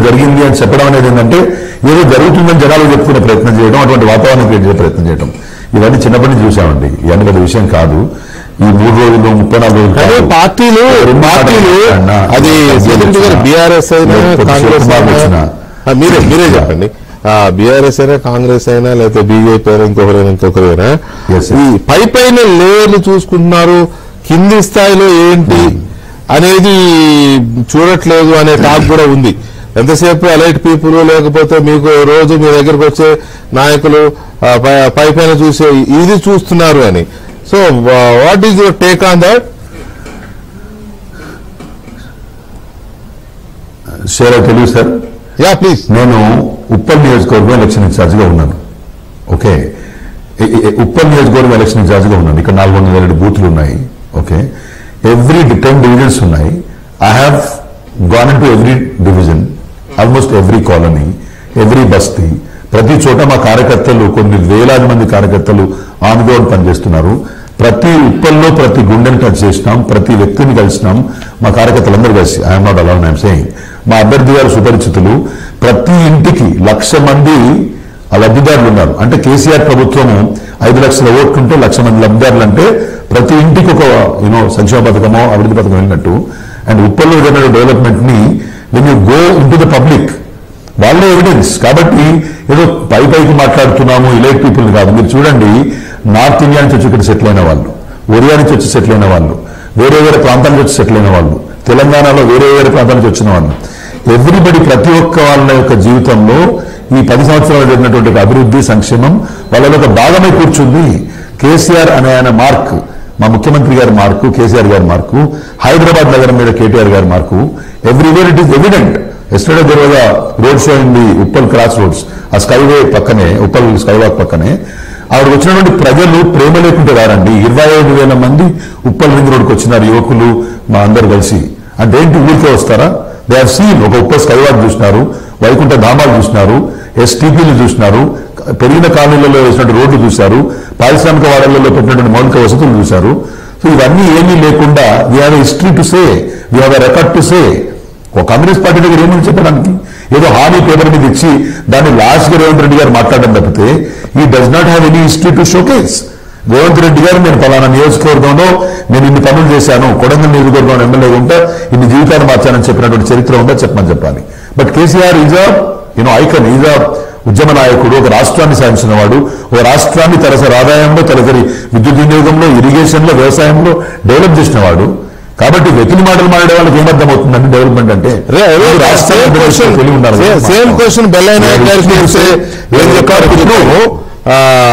జరిగింది అని చెప్పడం అనేది ఏంటంటే ఏదో జరుగుతుందని జనాలు చెప్పుకునే ప్రయత్నం చేయడం అటువంటి వాతావరణం క్రియేట్ చేసే ప్రయత్నం చేయడం ఇవన్నీ చిన్నప్పటి నుంచి చూసామండి ఇవన్నీ పెద్ద విషయం కాదు ఈ మూడు రోజులు ముప్పై నాలుగు రోజులు కానీ కాదు. పార్టీలు రెండు పార్టీలు అన్నా, అది అన్నా, సీఎం గారు బీఆర్ఎస్ అయినా లేకపోతే కాంగ్రెస్ శివకుమార్ అయినా వచ్చినా. ఆ, మీరే మీరే చెప్పండి బీఆర్ఎస్ అయినా కాంగ్రెస్ అయినా లేకపోతే బీజేపీ అయినా ఇంకొకరైనా ఇంకొకరైనా Yes, yes. ఈ పై పైన లేయర్లు చూసుకుంటున్నారు కింది స్థాయిలో ఏంటి అనేది చూడట్లేదు అనే టాక్ కూడా ఉంది ఎంతసేపు అలైట్ పీపుల్ లేకపోతే మీకు రోజు మీ దగ్గరకు వచ్చే నాయకులు ఆ, పై- పై పైన చూసే ఇది చూస్తున్నారు అని so what is your take on that షేర్ తెలియదు సార్ యా ప్లీజ్ నేను ఉప్పల్ నియోజకవర్గం ఎలక్షన్ ఇన్ఛార్జ్గా ఉన్నాను ఓకే ఎ- ఎ- ఉప్పల్ నియోజకవర్గం ఎలక్షన్ ఇన్ఛార్జ్గా ఉన్నాను ఇక్కడ నాలుగు వందల ఏడు బూత్లు ఉన్నాయి ఓకే ఎవ్రీ టెన్ డివిజన్స్ ఉన్నాయి I have gone to every division almost every colony every basti ప్రతి చోట మా కార్యకర్తలు కొన్ని వేలాది మంది కార్యకర్తలు ఆన్ గ్రౌండ్ పనిచేస్తున్నారు ప్రతి ఉప్పల్లో ప్రతి గుండెని టచ్ చేసినాం ప్రతి వ్యక్తిని కలిసినాం మా కార్యకర్తలందరూ కలిసి I'm not alone I'm saying మా అభ్యర్థి గారు సుపరిచితులు ప్రతి ఇంటికి లక్ష మంది ఆ లబ్ధిదారులు ఉన్నారు అంటే కేసీఆర్ ప్రభుత్వము ఐదు లక్షల ఓట్లు ఉంటే లక్ష మంది లబ్ధిదారులు అంటే ప్రతి ఇంటికి ఒక యూనో సంక్షేమ పథకమో అభివృద్ధి పథకం వెళ్ళినట్టు అండ్ ఉప్పల్లో జరిగిన డెవలప్మెంట్ ని when you go into the public వాళ్ళే ఎవిడెన్స్ కాబట్టి ఏదో పై పైకి మాట్లాడుతున్నాము ఇలైట్ పీపుల్ కాదు మీరు చూడండి నార్త్ ఇండియా నుంచి వచ్చి ఇక్కడ సెటిల్ అయిన వాళ్ళు ఒరియా నుంచి వచ్చి సెటిల్ అయిన వాళ్ళు వేరే వేరే ప్రాంతాల నుంచి వచ్చి సెటిల్ అయిన వాళ్ళు తెలంగాణలో వేరే వేరే ప్రాంతాల నుంచి వచ్చిన వాళ్ళు ఎవ్రీబడి ప్రతి ఒక్క వాళ్ళ యొక్క జీవితంలో ఈ పది సంవత్సరాలు జరిగినటువంటి ఒక అభివృద్ధి సంక్షేమం వాళ్ళలో ఒక భాగమై కూర్చుంది కేసీఆర్ అనే ఆయన మార్క్ మా ముఖ్యమంత్రి గారి మార్కు కేసీఆర్ గారి మార్కు హైదరాబాద్ నగరం మీద కేటీఆర్ గారి మార్కు everywhere it is evident yesterday there was road show in the Uppal cross roads ఆ స్కైవే పక్కనే ఉప్పల్ స్కైవాక్ పక్కనే ఆవిడ వచ్చినటువంటి ప్రజలు ప్రేమ లేకుంటే రారండి ఇరవై ఐదు వేల మంది ఉప్పల్ రింగ్ రోడ్కి వచ్చినారు యువకులు మా అందరు కలిసి అంటే ఏంటి ఊరికే వస్తారా దే హావ్ సీన్ ఒక ఉప్పల్ స్కైవాక్ చూసినారు వైకుంఠ ధామాలు చూసినారు ఎస్టీపీలు చూసినారు పెరిగిన కాలనీలలో వేసినట్టు రోడ్లు చూశారు పారిశ్రామిక వాడలలో పెట్టినటువంటి మౌలిక వసతులు చూశారు సో ఇవన్నీ ఏమీ లేకుండా we have history to say we have record to say ఒక కాంగ్రెస్ పార్టీ దగ్గర ఏమని చెప్పడానికి ఏదో హామీ పేపర్ మీద ఇచ్చి దాన్ని లాస్ట్ గా రేవంత్ రెడ్డి గారు మాట్లాడడం తప్పితే ఈ does not have any history to showcase Revanth Reddy గారు నేను పలానా నియోజకవర్గంలో నేను ఇన్ని పనులు చేశాను కొడంగల్ నియోజకవర్గంలో ఎమ్మెల్యే ఉంటే ఇన్ని జీవితాలు మార్చానని చెప్పినటువంటి చరిత్ర ఉందా చెప్పమని చెప్పాలి but KCR is you know icon is ఉద్యమ నాయకుడు ఒక రాష్ట్రాన్ని సాధించిన వాడు ఒక రాష్ట్రాన్ని తలసరి ఆదాయంలో తలసరి విద్యుత్ వినియోగంలో ఇరిగేషన్లో వ్యవసాయంలో డెవలప్ చేసిన వాడు కాబట్టి వెకిలి మాటలు మాట్లాడే వాళ్ళకి ఏమర్థం అవుతుందండి డెవలప్మెంట్ అంటే రాష్ట్రాన్ని తెలివి ఉండాలి సేమ్ క్వశ్చన్ బెల్లైనా గారికి ఏం చెప్పారు ఇప్పుడు